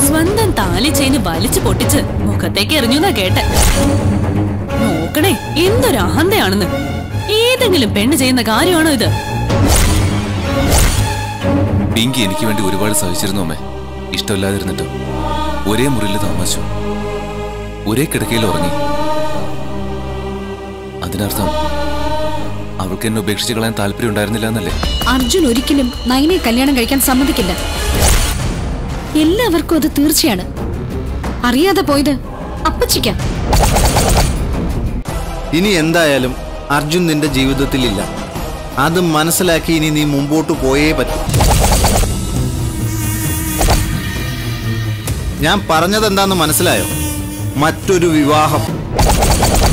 സ്വന്തം താലി ചെയിന് വലിച്ചു പൊട്ടിച്ച് മുഖത്തേക്ക് എറിഞ്ഞുന്നാ കേട്ടെ നോക്കണേ എന്തൊരു അഹന്തയാണെന്ന് ഏതെങ്കിലും പെണ്ണ് ചെയ്യുന്ന കാര്യമാണോ ഇത് പിങ്കി എനിക്ക് വേണ്ടി ഒരുപാട് സഹിച്ചിരുന്നു അമ്മേ ഇഷ്ടമില്ലാതിരുന്നിട്ടും ഒരേ മുറിയിൽ താമസിച്ചു ഒരേ കിടക്കയിൽ ഉറങ്ങി അതിനർത്ഥം അവൾക്ക് എന്നെ ഉപേക്ഷിച്ച് കളയാൻ താല്പര്യം ഉണ്ടായിരുന്നില്ല എന്നല്ലേ അർജുൻ ഒരിക്കലും നയനെ കല്യാണം കഴിക്കാൻ സമ്മതിക്കില്ല എല്ലാവർക്കും അത് തീർച്ചയാണ് അറിയാതെ പോയത് അപ്പച്ചിക്ക ഇനി എന്തായാലും അർജുൻ നിന്റെ ജീവിതത്തിലില്ല അത് മനസ്സിലാക്കി ഇനി നീ മുമ്പോട്ട് പോയേ പറ്റൂ ഞാൻ പറഞ്ഞതെന്താന്ന് മനസ്സിലായോ മറ്റൊരു വിവാഹം